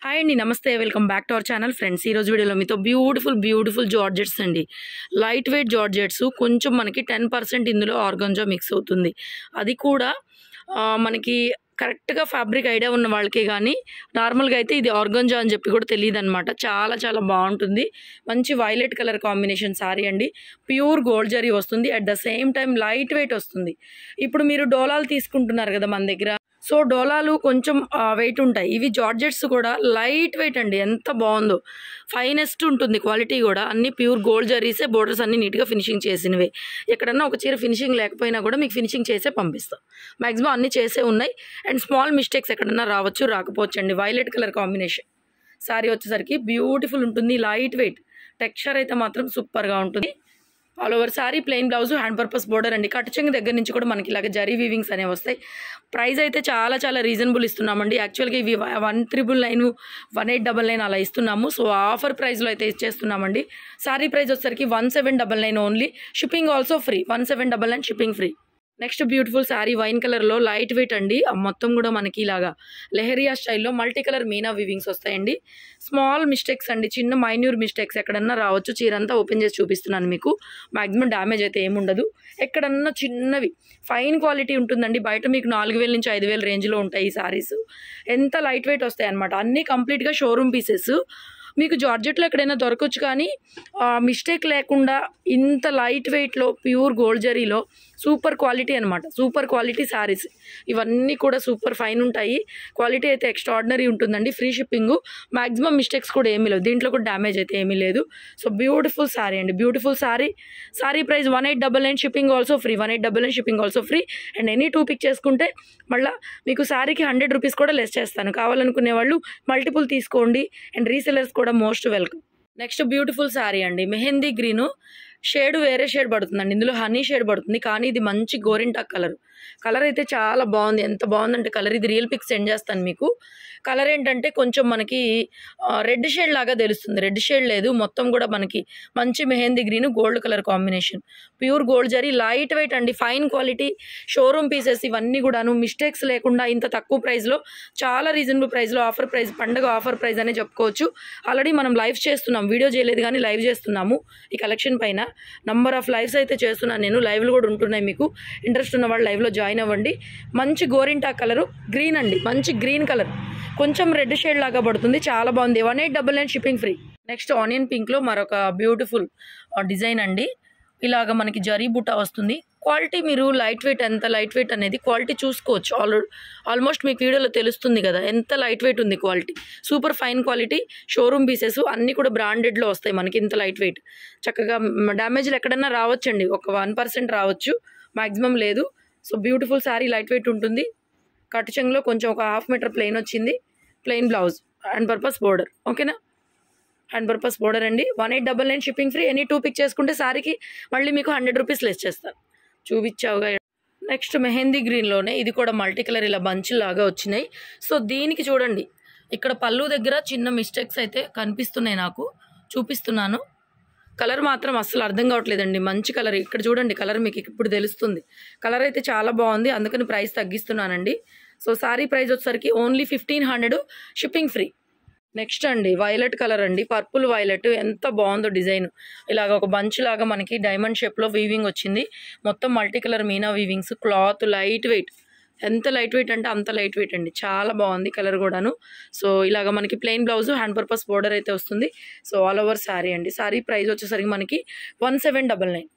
hi అండి నమస్తే welcome back to our channel friends ఈరోజు వీడియోలో మీతో బ్యూటిఫుల్ బ్యూటిఫుల్ జార్జెట్స్ అండి లైట్ వెయిట్ జార్జెట్స్ కొంచెం మనకి టెన్ పర్సెంట్ ఇందులో ఆర్గంజా మిక్స్ అవుతుంది అది కూడా ఆ, మనకి కరెక్ట్గా ఫ్యాబ్రిక్ ఐడియా ఉన్న వాళ్ళకే కానీ నార్మల్గా అయితే ఇది ఆర్గంజా అని చెప్పి కూడా తెలియదు అనమాట చాలా చాలా బాగుంటుంది మంచి వైలెట్ కలర్ కాంబినేషన్ సారీ అండి ప్యూర్ గోల్డ్ జరీ వస్తుంది at the same time light weight వస్తుంది ఇప్పుడు మీరు డోలాలు తీసుకుంటున్నారు కదా మన దగ్గర సో డోలాలు కొంచెం వెయిట్ ఉంటాయి ఇవి జార్జెట్స్ కూడా లైట్ వెయిట్ అండి ఎంత బాగుందో ఫైనెస్ట్ ఉంటుంది క్వాలిటీ కూడా అన్ని ప్యూర్ గోల్డ్ జరీసే బోర్డర్స్ అన్ని నీట్గా ఫినిషింగ్ చేసినవే ఎక్కడన్నా ఒక చీర ఫినిషింగ్ లేకపోయినా కూడా మీకు ఫినిషింగ్ చేసే పంపిస్తాం మ్యాక్సిమం అన్ని చేసే ఉన్నాయి అండ్ స్మాల్ మిస్టేక్స్ ఎక్కడన్నా రావచ్చు రాకపోవచ్చు అండి వైలెట్ కలర్ కాంబినేషన్ సారీ వచ్చేసరికి బ్యూటిఫుల్ ఉంటుంది లైట్ వెయిట్ టెక్స్చర్ అయితే మాత్రం సూపర్గా ఉంటుంది all over sari plain blouse hand purpose border అండి కట్టుచెంగి దగ్గర నుంచి కూడా మనకి ఇలాగ జరీ వీవింగ్స్ అనేవి వస్తాయి ప్రైస్ అయితే చాలా చాలా రీజనబుల్ ఇస్తున్నామండి యాక్చువల్గా ఇవి one triple nine one eight double nine అలా ఇస్తున్నాము సో ఆఫర్ ప్రైస్లో అయితే ఇచ్చేస్తున్నామండి సారీ ప్రైస్ వచ్చేసరికి one seven double nine only shipping also free one seven double nine shipping free next beautiful sari wine కలర్లో లైట్ వెయిట్ అండి ఆ మొత్తం కూడా మనకి ఇలాగా లెహరియా స్టైల్లో మల్టీ కలర్ మీనా వివింగ్స్ వస్తాయండి స్మాల్ మిస్టేక్స్ అండి చిన్న మైన్యూర్ మిస్టేక్స్ ఎక్కడన్నా రావచ్చు చీరంతా ఓపెన్ చేసి చూపిస్తున్నాను మీకు మాక్సిమం డ్యామేజ్ అయితే ఏముండదు ఎక్కడన్నా చిన్నవి ఫైన్ క్వాలిటీ ఉంటుందండి బయట మీకు నాలుగు వేల నుంచి ఐదు వేల రేంజ్లో ఉంటాయి ఈ సారీస్ ఎంత లైట్ వెయిట్ వస్తాయి అనమాట అన్నీ కంప్లీట్గా షోరూమ్ పీసెస్ మీకు జార్జెట్లో ఎక్కడైనా దొరకవచ్చు కానీ మిస్టేక్ లేకుండా ఇంత లైట్ వెయిట్లో ప్యూర్ గోల్డ్ జరీలో సూపర్ క్వాలిటీ అనమాట సూపర్ క్వాలిటీ శారీస్ ఇవన్నీ కూడా సూపర్ ఫైన్ ఉంటాయి క్వాలిటీ అయితే ఎక్స్ట్రాడినరీ ఉంటుందండి ఫ్రీ షిప్పింగ్ మ్యాక్సిమం మిస్టేక్స్ కూడా ఏమీ లేవు దీంట్లో కూడా డ్యామేజ్ అయితే ఏమీ లేదు సో బ్యూటిఫుల్ శారీ అండి beautiful sari sari price one eight double nine shipping also free one eight double nine shipping also free and any two pick చేసుకుంటే మళ్ళీ మీకు శారీకి హండ్రెడ్ రూపీస్ కూడా లెస్ చేస్తాను కావాలనుకునే వాళ్ళు మల్టిపుల్ తీసుకోండి అండ్ రీసెలర్స్ కూడా most welcome next beautiful sari అండి మెహందీ గ్రీను షేడ్ వేరే షేడ్ పడుతుందండి ఇందులో హనీ షేడ్ పడుతుంది కానీ ఇది మంచి గోరింటాక్ కలర్ కలర్ అయితే చాలా బాగుంది ఎంత బాగుందంటే కలర్ ఇది రియల్ పిక్ సెండ్ చేస్తాను మీకు కలర్ ఏంటంటే కొంచెం మనకి రెడ్ షేడ్ లాగా తెలుస్తుంది రెడ్ షేడ్ లేదు మొత్తం కూడా మనకి మంచి mehndi green gold colour combination pure gold జరీ లైట్ వెయిట్ అండి ఫైన్ క్వాలిటీ షోరూమ్ పీసెస్ ఇవన్నీ కూడాను మిస్టేక్స్ లేకుండా ఇంత తక్కువ ప్రైస్లో చాలా రీజనబుల్ ప్రైస్లో ఆఫర్ ప్రైస్ పండగ ఆఫర్ ప్రైస్ అనే చెప్పుకోవచ్చు ఆల్రెడీ మనం లైవ్ చేస్తున్నాం వీడియో చేయలేదు కానీ లైవ్ చేస్తున్నాము ఈ కలెక్షన్ పైన నంబర్ ఆఫ్ లైవ్స్ అయితే చేస్తున్నాను నేను లైవ్లు కూడా ఉంటున్నాయి మీకు ఇంట్రెస్ట్ ఉన్న వాళ్ళు లైవ్లో జాయిన్ అవ్వండి మంచి గోరింటా కలరు గ్రీన్ అండి మంచి గ్రీన్ కలర్ కొంచెం రెడ్ షేడ్ లాగా పడుతుంది చాలా బాగుంది one eight double nine shipping free next onion పింక్లో మరొక బ్యూటిఫుల్ డిజైన్ అండి ఇలాగ మనకి జరీ బుట్ట వస్తుంది క్వాలిటీ మీరు లైట్ వెయిట్ ఎంత లైట్ వెయిట్ అనేది క్వాలిటీ చూసుకోవచ్చు ఆల్ ఆల్మోస్ట్ మీకు వీడియోలో తెలుస్తుంది కదా ఎంత లైట్ వెయిట్ ఉంది quality super fine quality showroom pieces అన్నీ కూడా బ్రాండెడ్లో వస్తాయి మనకి ఇంత లైట్ వెయిట్ చక్కగా డ్యామేజ్లు ఎక్కడన్నా రావచ్చండి ఒక వన్ పర్సెంట్ రావచ్చు మ్యాక్సిమం లేదు so beautiful sari light weight ఉంటుంది కట్టు చెంగులో కొంచెం ఒక హాఫ్ మీటర్ ప్లెయిన్ వచ్చింది plain blouse hand purpose border ఓకేనా హ్యాండ్ పర్పస్ బోర్డర్ అండి one eight double nine shipping free any two pick చేసుకుంటే సారీకి మళ్ళీ మీకు హండ్రెడ్ రూపీస్ లెస్ చేస్తాను చూపించావుగా నెక్స్ట్ మెహందీ గ్రీన్లోనే ఇది కూడా మల్టీ కలర్ ఇలా బంచ్ లాగా వచ్చినాయి సో దీనికి చూడండి ఇక్కడ పళ్ళు దగ్గర చిన్న మిస్టేక్స్ అయితే కనిపిస్తున్నాయి నాకు చూపిస్తున్నాను కలర్ మాత్రం అస్సలు అర్థం కావట్లేదండి మంచి కలర్ ఇక్కడ చూడండి కలర్ మీకు ఇప్పుడు తెలుస్తుంది కలర్ అయితే చాలా బాగుంది అందుకని ప్రైస్ తగ్గిస్తున్నానండి సో సారీ ప్రైస్ వచ్చేసరికి only fifteen hundred shipping free next అండి వైలెట్ కలర్ అండి పర్పుల్ వైలెట్ ఎంత బాగుందో డిజైన్ ఇలాగ ఒక బంచ్ లాగా మనకి డైమండ్ షేప్లో వీవింగ్ వచ్చింది మొత్తం మల్టీ కలర్ మీనా వీవింగ్స్ క్లాత్ లైట్ వెయిట్ ఎంత లైట్ వెయిట్ అంటే అంత లైట్ వెయిట్ అండి చాలా బాగుంది కలర్ కూడాను సో ఇలాగ మనకి plain blouse hand purpose border అయితే వస్తుంది సో ఆల్ ఓవర్ శారీ అండి శారీ ప్రైస్ వచ్చేసరికి మనకి one seven double nine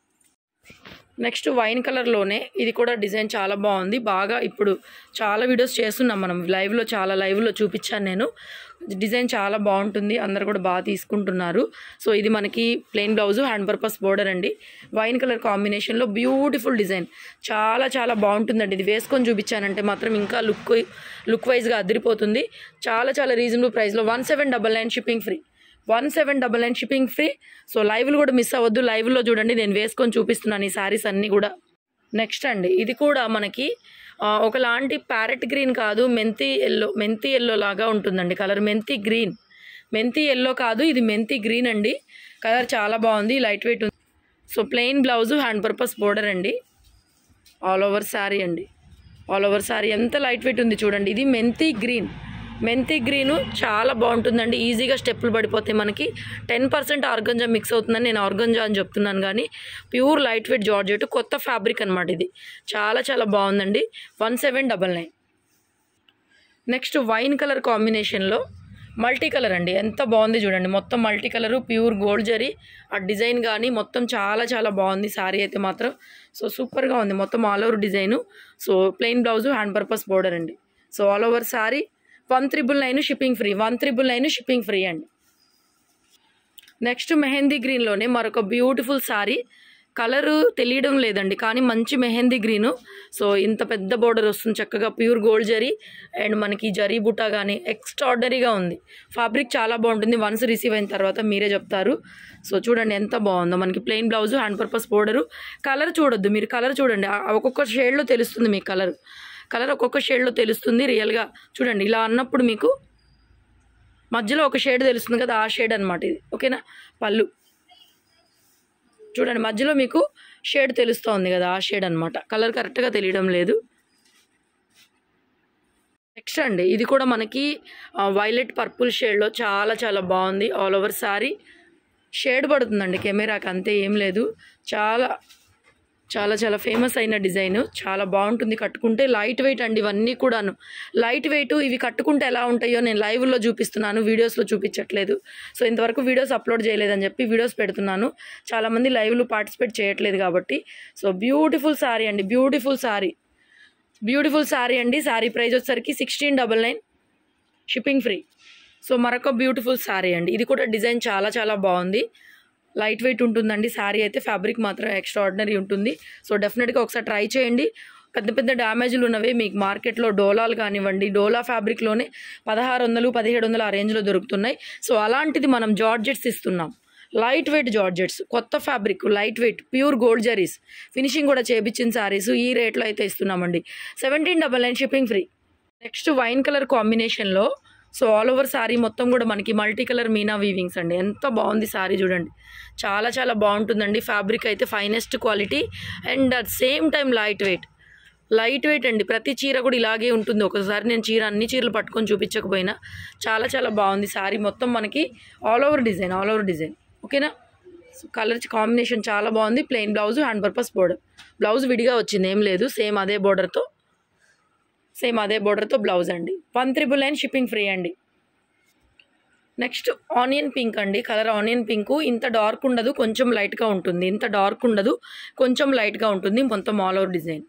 next wine కలర్లోనే ఇది కూడా డిజైన్ చాలా బాగుంది బాగా ఇప్పుడు చాలా వీడియోస్ చేస్తున్నాం మనం లైవ్లో చాలా లైవ్లో చూపించాను నేను డిజైన్ చాలా బాగుంటుంది అందరు కూడా బాగా తీసుకుంటున్నారు సో ఇది మనకి plain blouse hand purpose border అండి వైన్ కలర్ కాంబినేషన్లో బ్యూటిఫుల్ డిజైన్ చాలా చాలా బాగుంటుందండి ఇది వేసుకొని చూపించానంటే మాత్రం ఇంకా లుక్ లుక్ వైజ్గా అదిరిపోతుంది చాలా చాలా రీజనబుల్ ప్రైస్లో one seven double nine shipping free one seven double nine shipping free so లైవ్లు కూడా మిస్ అవ్వద్దు లైవ్లో చూడండి నేను వేసుకొని చూపిస్తున్నాను ఈ శారీస్ అన్నీ కూడా నెక్స్ట్ అండి ఇది కూడా మనకి ఆ, ఒకలాంటి ప్యారెట్ గ్రీన్ కాదు మెంతి ఎల్లో మెంతి ఎల్లో లాగా ఉంటుందండి కలర్ మెంతి గ్రీన్ మెంతి ఎల్లో కాదు ఇది మెంతి గ్రీన్ అండి కలర్ చాలా బాగుంది లైట్ వెయిట్ ఉంది so plain blouse hand purpose border అండి ఆల్ ఓవర్ శారీ అండి ఆల్ ఓవర్ శారీ ఎంత లైట్ వెయిట్ ఉంది చూడండి ఇది మెంతి గ్రీన్ మెంతి గ్రీను చాలా బాగుంటుందండి ఈజీగా స్టెప్పులు పడిపోతాయి మనకి టెన్ పర్సెంట్ ఆర్గంజా మిక్స్ అవుతుందని నేను ఆర్గంజా అని చెప్తున్నాను కానీ ప్యూర్ లైట్ వెయిట్ జార్జెట్ కొత్త ఫ్యాబ్రిక్ అనమాట ఇది చాలా చాలా బాగుందండి one seven double nine next wine colour కాంబినేషన్లో మల్టీ కలర్ అండి ఎంత బాగుంది చూడండి మొత్తం మల్టీ కలరు ప్యూర్ గోల్డ్ జరీ ఆ డిజైన్ కానీ మొత్తం చాలా చాలా బాగుంది శారీ అయితే మాత్రం సో సూపర్గా ఉంది మొత్తం all over design so plain blouse hand purpose border అండి so all over sari one triple nine shipping free one triple nine shipping free అండి నెక్స్ట్ మెహందీ గ్రీన్లోనే మరొక బ్యూటిఫుల్ శారీ కలరు తెలియడం లేదండి కానీ మంచి మెహందీ గ్రీను సో ఇంత పెద్ద బోర్డర్ వస్తుంది చక్కగా ప్యూర్ గోల్డ్ జరీ అండ్ మనకి జరీ బుట్ట కానీ ఎక్స్ట్రాడనరీగా ఉంది ఫ్యాబ్రిక్ చాలా బాగుంటుంది వన్స్ రిసీవ్ అయిన తర్వాత మీరే చెప్తారు సో చూడండి ఎంత బాగుందో మనకి plain blouse hand purpose border colour చూడొద్దు మీరు కలర్ చూడండి ఆ- ఒక్కొక్క షేడ్లో తెలుస్తుంది మీకు కలర్ కలర్ ఒక్కొక్క షేడ్లో తెలుస్తుంది రియల్గా చూడండి ఇలా అన్నప్పుడు మీకు మధ్యలో ఒక షేడ్ తెలుస్తుంది కదా ఆ షేడ్ అనమాట ఇది ఓకేనా పళ్ళు చూడండి మధ్యలో మీకు షేడ్ తెలుస్తోంది కదా ఆ షేడ్ అనమాట కలర్ కరెక్ట్గా తెలియడం లేదు నెక్స్ట్ అండి ఇది కూడా మనకి వైలెట్ పర్పుల్ షేడ్లో చాలా చాలా బాగుంది ఆల్ ఓవర్ సారీ షేడ్ పడుతుందండి కెమెరాకి అంతే ఏం లేదు చాలా చాలా చాలా ఫేమస్ అయిన డిజైన్ చాలా బాగుంటుంది కట్టుకుంటే లైట్ వెయిట్ అండి ఇవన్నీ కూడాను లైట్ వెయిట్ ఇవి కట్టుకుంటే ఎలా ఉంటాయో నేను లైవ్లో చూపిస్తున్నాను వీడియోస్లో చూపించట్లేదు సో ఇంతవరకు వీడియోస్ అప్లోడ్ చేయలేదని చెప్పి వీడియోస్ పెడుతున్నాను చాలామంది లైవ్లో పార్టిసిపేట్ చేయట్లేదు కాబట్టి సో బ్యూటిఫుల్ శారీ అండి బ్యూటిఫుల్ శారీ బ్యూటిఫుల్ శారీ అండి శారీ ప్రైస్ వచ్చేసరికి sixteen double nine shipping free so మరొక బ్యూటిఫుల్ శారీ అండి ఇది కూడా డిజైన్ చాలా చాలా బాగుంది లైట్ వెయిట్ ఉంటుందండి శారీ అయితే ఫ్యాబ్రిక్ మాత్రం ఎక్స్ట్రాడినరీ ఉంటుంది సో డెఫినెట్గా ఒకసారి ట్రై చేయండి పెద్ద పెద్ద డ్యామేజ్లు ఉన్నవి మీకు మార్కెట్లో డోలాలు కానివ్వండి డోలా ఫ్యాబ్రిక్లోనే పదహారు వందలు పదిహేడు వందలు ఆ రేంజ్లో దొరుకుతున్నాయి సో అలాంటిది మనం జార్జెట్స్ ఇస్తున్నాం లైట్ వెయిట్ జార్జెట్స్ కొత్త fabric light weight pure gold జరీస్ ఫినిషింగ్ కూడా చేపించిన శారీస్ ఈ రేట్లో అయితే ఇస్తున్నామండి seventeen double nine shipping free next wine colour కాంబినేషన్లో సో ఆల్ ఓవర్ శారీ మొత్తం కూడా మనకి మల్టీ కలర్ మీనా వీవింగ్స్ అండి ఎంత బాగుంది శారీ చూడండి చాలా చాలా బాగుంటుందండి ఫ్యాబ్రిక్ అయితే finest quality and at same time light weight light weight అండి ప్రతి చీర కూడా ఇలాగే ఉంటుంది ఒకసారి నేను చీర అన్ని చీరలు పట్టుకొని చూపించకపోయినా చాలా చాలా బాగుంది శారీ మొత్తం మనకి all over design all over design ఓకేనా కలర్ కాంబినేషన్ చాలా బాగుంది plain blouse hand purpose border blouse విడిగా వచ్చింది ఏం లేదు సేమ్ అదే బోర్డర్తో సేమ్ అదే బోర్డర్తో బ్లౌజ్ అండి one triple nine shipping free అండి నెక్స్ట్ ఆనియన్ పింక్ అండి కలర్ ఆనియన్ పింక్ ఇంత డార్క్ ఉండదు కొంచెం లైట్గా ఉంటుంది ఇంత డార్క్ ఉండదు కొంచెం లైట్గా ఉంటుంది మొత్తం ఆల్ ఓవర్ డిజైన్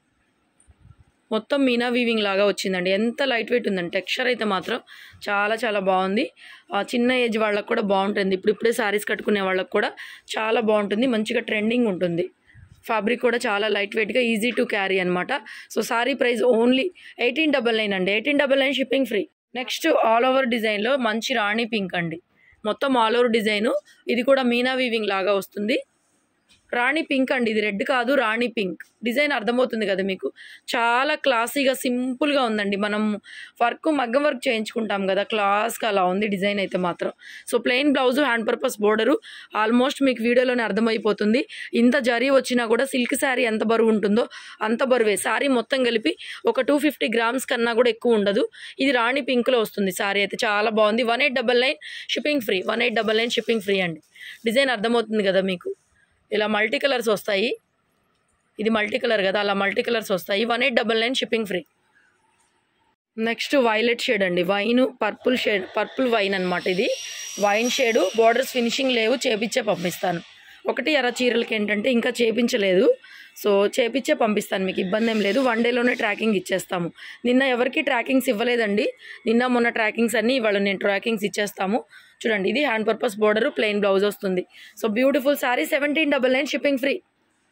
మొత్తం మీనా వీవింగ్ లాగా వచ్చిందండి ఎంత లైట్ వెయిట్ ఉందండి టెక్స్చర్ అయితే మాత్రం చాలా చాలా బాగుంది ఆ చిన్న ఏజ్ వాళ్ళకి కూడా బాగుంటుంది ఇప్పుడు ఇప్పుడే శారీస్ కట్టుకునే వాళ్ళకి కూడా చాలా బాగుంటుంది మంచిగా ట్రెండింగ్ ఉంటుంది ఫ్యాబ్రిక్ కూడా చాలా లైట్ వెయిట్గా ఈజీ టు క్యారీ అనమాట so sari price only eighteen double nine అండి eighteen double nine shipping free next all over డిజైన్లో మంచి రాణి పింక్ అండి మొత్తం ఆల్ ఓవర్ డిజైను ఇది కూడా మీనా వీవింగ్ లాగా వస్తుంది రాణి పింక్ అండి ఇది రెడ్ కాదు రాణి పింక్ డిజైన్ అర్థమవుతుంది కదా మీకు చాలా క్లాసీగా సింపుల్గా ఉందండి మనం వర్క్ మగ్గం వర్క్ చేయించుకుంటాం కదా క్లాస్గా అలా ఉంది డిజైన్ అయితే మాత్రం so plain blouse hand purpose border almost మీకు వీడియోలోనే అర్థమైపోతుంది ఇంత జరీ వచ్చినా కూడా సిల్క్ శారీ ఎంత బరువు ఉంటుందో అంత బరువే శారీ మొత్తం కలిపి ఒక టూ ఫిఫ్టీ గ్రామ్స్ కన్నా కూడా ఎక్కువ ఉండదు ఇది రాణి పింక్లో వస్తుంది శారీ అయితే చాలా బాగుంది one eight double nine shipping free one eight double nine shipping free అండి డిజైన్ అర్థమవుతుంది కదా మీకు ఇలా మల్టీ కలర్స్ వస్తాయి ఇది మల్టీ కలర్ కదా అలా మల్టీ కలర్స్ వస్తాయి one eight double nine shipping free next violet shade అండి wine purple shade purple wine అనమాట ఇది వైన్ షేడు బార్డర్స్ ఫినిషింగ్ లేవు చేపించే పంపిస్తాను ఒకటి ఎర్ర చీరలకి ఏంటంటే ఇంకా చేపించలేదు సో చేపించే పంపిస్తాను మీకు ఇబ్బంది ఏం లేదు వన్ డేలోనే ట్రాకింగ్ ఇచ్చేస్తాము నిన్న ఎవరికి ట్రాకింగ్స్ ఇవ్వలేదండి నిన్న మొన్న ట్రాకింగ్స్ అన్నీ ఇవాళ నేను ట్రాకింగ్స్ ఇచ్చేస్తాము చూడండి ఇది hand purpose border plain blouse వస్తుంది so beautiful sari seventeen double nine shipping free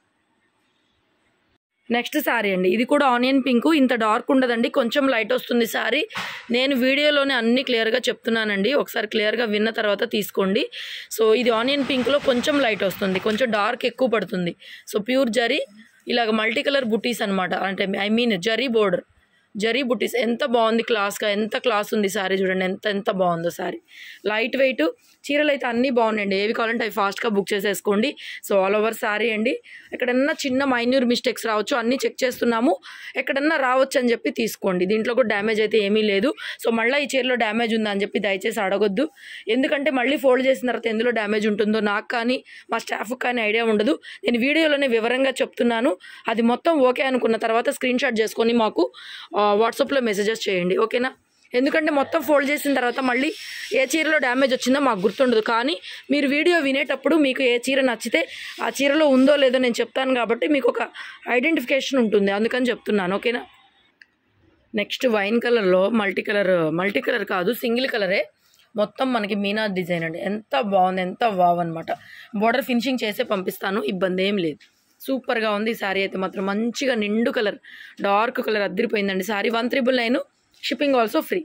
next sari అండి ఇది కూడా ఆనియన్ పింక్ ఇంత డార్క్ ఉండదండి కొంచెం లైట్ వస్తుంది శారీ నేను వీడియోలోనే అన్ని క్లియర్గా చెప్తున్నానండి ఒకసారి క్లియర్గా విన్న తర్వాత తీసుకోండి సో ఇది ఆనియన్ పింక్లో కొంచెం లైట్ వస్తుంది కొంచెం డార్క్ ఎక్కువ పడుతుంది సో ప్యూర్ జరీ ఇలాగ మల్టీ కలర్ బుటీస్ అనమాట అంటే ఐ మీన్ జరీ బోర్డర్ జరీ బుట్టీస్ ఎంత బాగుంది క్లాస్గా ఎంత క్లాస్ ఉంది సారీ చూడండి ఎంత ఎంత బాగుందో సారీ లైట్ వెయిట్ చీరలు అయితే అన్నీ బాగున్నాయండి ఏవి కావాలంటే అవి ఫాస్ట్గా బుక్ చేసేసుకోండి సో ఆల్ ఓవర్ సారీ అండి ఎక్కడన్నా చిన్న మైన్యూర్ మిస్టేక్స్ రావచ్చు అన్నీ చెక్ చేస్తున్నాము ఎక్కడన్నా రావచ్చు అని చెప్పి తీసుకోండి దీంట్లో కూడా డ్యామేజ్ అయితే ఏమీ లేదు సో మళ్ళీ ఈ చీరలో డ్యామేజ్ ఉందా అని చెప్పి దయచేసి అడగొద్దు ఎందుకంటే మళ్ళీ ఫోల్డ్ చేసిన తర్వాత ఎందులో డ్యామేజ్ ఉంటుందో నాకు కానీ మా స్టాఫ్కి కానీ ఐడియా ఉండదు నేను వీడియోలోనే వివరంగా చెప్తున్నాను అది మొత్తం ఓకే అనుకున్న తర్వాత స్క్రీన్ షాట్ చేసుకొని మాకు ఆ, వాట్సాప్లో మెసేజెస్ చేయండి ఓకేనా ఎందుకంటే మొత్తం ఫోల్డ్ చేసిన తర్వాత మళ్ళీ ఏ చీరలో డ్యామేజ్ వచ్చిందో మాకు గుర్తుండదు కానీ మీరు వీడియో వినేటప్పుడు మీకు ఏ చీర నచ్చితే ఆ చీరలో ఉందో లేదో నేను చెప్తాను కాబట్టి మీకు ఒక ఐడెంటిఫికేషన్ ఉంటుంది అందుకని చెప్తున్నాను ఓకేనా నెక్స్ట్ వైన్ కలర్లో మల్టీ కలర్ మల్టీ కలర్ కాదు సింగిల్ కలరే మొత్తం మనకి మీనా డిజైన్ అండి ఎంత బాగుంది ఎంత వావ్ అనమాట బోర్డర్ ఫినిషింగ్ చేసే పంపిస్తాను ఇబ్బంది ఏం లేదు సూపర్గా ఉంది ఈ శారీ అయితే మాత్రం మంచిగా నిండు కలర్ డార్క్ కలర్ అద్దరిపోయిందండి sari one triple nine shipping also free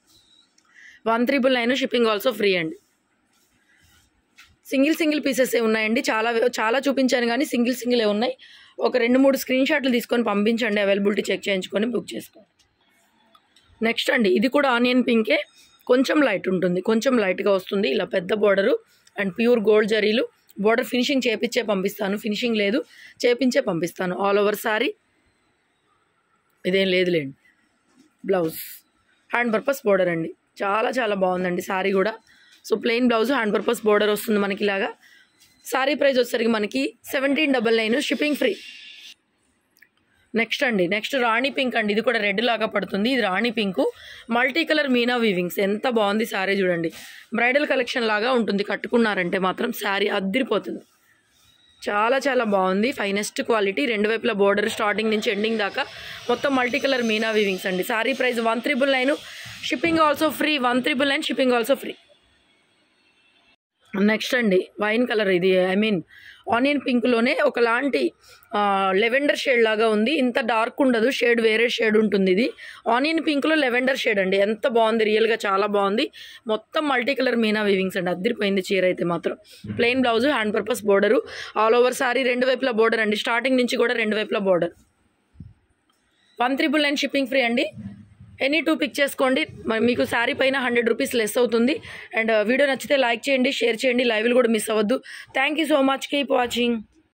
one triple nine shipping also free అండి సింగిల్ సింగిల్ పీసెస్ ఏ ఉన్నాయండి చాలా చాలా చూపించాను కానీ సింగిల్ సింగిలే ఉన్నాయి ఒక రెండు మూడు స్క్రీన్ షాట్లు తీసుకొని పంపించండి అవైలబిలిటీ చెక్ చేయించుకొని బుక్ చేసుకోండి నెక్స్ట్ అండి ఇది కూడా ఆనియన్ పింకే కొంచెం లైట్ ఉంటుంది కొంచెం లైట్గా వస్తుంది ఇలా పెద్ద బోర్డరు అండ్ ప్యూర్ గోల్డ్ జరీలు బోర్డర్ ఫినిషింగ్ చేపించే పంపిస్తాను ఫినిషింగ్ లేదు చేపించే పంపిస్తాను ఆల్ ఓవర్ సారీ ఇదేం లేదులేండి బ్లౌజ్ హ్యాండ్ పర్పస్ బోర్డర్ అండి చాలా చాలా బాగుందండి సారీ కూడా so plain blouse hand purpose border వస్తుంది మనకి ఇలాగా సారీ ప్రైస్ వచ్చేసరికి మనకి seventeen double nine shipping free next అండి నెక్స్ట్ రాణి పింక్ అండి ఇది కూడా రెడ్ లాగా పడుతుంది ఇది రాణి పింక్ మల్టీ కలర్ మీనా వీవింగ్స్ ఎంత బాగుంది శారీ చూడండి బ్రైడల్ కలెక్షన్ లాగా ఉంటుంది కట్టుకున్నారంటే మాత్రం శారీ అద్దిరిపోతుంది చాలా చాలా బాగుంది ఫైనెస్ట్ క్వాలిటీ రెండు వైపుల బోర్డర్ స్టార్టింగ్ నుంచి ఎండింగ్ దాకా మొత్తం మల్టీ కలర్ మీనా వీవింగ్స్ అండి sari price one triple nine shipping also free one triple nine shipping also free next అండి వైన్ కలర్ ఇది ఐ మీన్ ఆనియన్ పింక్లోనే ఒకలాంటి లెవెండర్ షేడ్ లాగా ఉంది ఇంత డార్క్ ఉండదు షేడ్ వేరే షేడ్ ఉంటుంది ఇది ఆనియన్ పింక్లో లెవెండర్ షేడ్ అండి ఎంత బాగుంది రియల్గా చాలా బాగుంది మొత్తం మల్టీ కలర్ మీనా వీవింగ్స్ అండి అద్దరిపోయింది చీర అయితే మాత్రం plain blouse hand purpose border all over sari రెండు వైపుల బోర్డర్ అండి స్టార్టింగ్ నుంచి కూడా రెండు వైపుల border one triple nine shipping free అండి ఎనీ టూ పిక్ చేసుకోండి మరి మీకు శారీ పైన హండ్రెడ్ రూపీస్ లెస్ అవుతుంది అండ్ వీడియో నచ్చితే లైక్ చేయండి షేర్ చేయండి లైవ్లు కూడా మిస్ అవ్వద్దు thank you so much keep watching